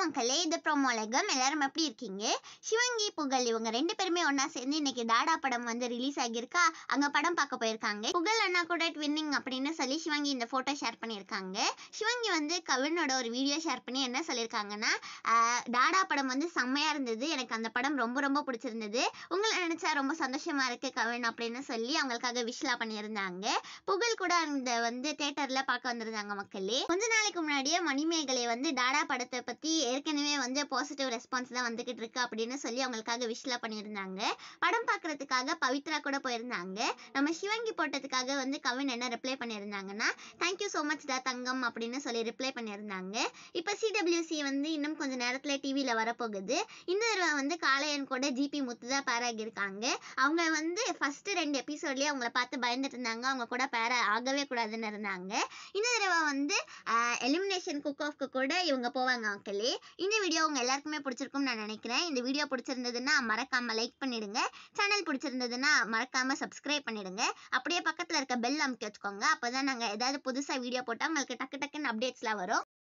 மக்களே இது ப்ரோமோலகம் எல்லாரும் எப்படி இருக்கீங்க சிவங்கி புகழ் இவங்க ரெண்டு பேருமே ஒண்ணா சேர்ந்து இன்னைக்கு டாடா படம் வந்து ரிலீஸ் ஆகியிருக்கா அங்க படம் பார்க்க போயிருக்காங்க புகழ் அண்ணா கூட ட்வின்னிங் அப்படின்னு சொல்லி சிவங்கி இந்த போட்டோ ஷேர் பண்ணியிருக்காங்க சிவங்கி வந்து கவினோட ஒரு வீடியோ ஷேர் பண்ணி என்ன சொல்லியிருக்காங்கன்னா ஆஹ், டாடா படம் வந்து செம்மையா இருந்தது எனக்கு அந்த படம் ரொம்ப ரொம்ப பிடிச்சிருந்தது உங்களை நினைச்சா ரொம்ப சந்தோஷமா இருக்கு கவின் அப்படின்னு சொல்லி அவங்களுக்காக விஷலா பண்ணியிருந்தாங்க புகழ் கூட அந்த வந்து தேட்டர்ல பார்க்க வந்திருந்தாங்க மக்களே கொஞ்ச நாளைக்கு முன்னாடியே மணிமேகலை வந்து டாடா படத்தை பத்தி ஏற்கனவே வந்து பாசிட்டிவ் ரெஸ்பான்ஸ் தான் வந்துகிட்டு இருக்கு அப்படின்னு சொல்லி அவங்களுக்காக விஷலா பண்ணியிருந்தாங்க படம் பார்க்கறதுக்காக பவித்ரா கூட போயிருந்தாங்க நம்ம சிவங்கி போட்டதுக்காக வந்து கவின் என்ன ரிப்ளை பண்ணியிருந்தாங்கன்னா தேங்க்யூ ஸோ மச் டா தங்கம் அப்படின்னு சொல்லி ரிப்ளை பண்ணியிருந்தாங்க இப்போ சிடபிள்யூசி வந்து இன்னும் கொஞ்ச நேரத்துல டிவியில வரப்போகுது இந்த தடவை வந்து காளையன் கூட ஜிபி முத்து தான் பேர் ஆகியிருக்காங்க அவங்க வந்து ஃபர்ஸ்ட் ரெண்டு எபிசோட்லயே அவங்கள பார்த்து பயந்துட்டு இருந்தாங்க அவங்க கூட பேர ஆகவே கூடாதுன்னு இருந்தாங்க இந்த தடவை வந்து எலிமினேஷன் குக் ஆஃப்க்கு கூட இவங்க போவாங்க மக்களே இந்த வீடியோ உங்க எல்லாருக்குமே பிடிச்சிருக்கும்னு நான் நினைக்கிறேன் இந்த வீடியோ பிடிச்சிருந்ததுன்னா மறக்காம லைக் பண்ணிடுங்க சேனல் பிடிச்சிருந்ததுன்னா மறக்காம சப்ஸ்கிரைப் பண்ணிடுங்க அப்படியே பக்கத்துல இருக்க பெல் அமுக்கி வச்சுக்கோங்க அப்பதான் நாங்க ஏதாவது புதுசா வீடியோ போட்டா உங்களுக்கு டக்கு டக்குன்னு அப்டேட்ஸ்லாம் வரும்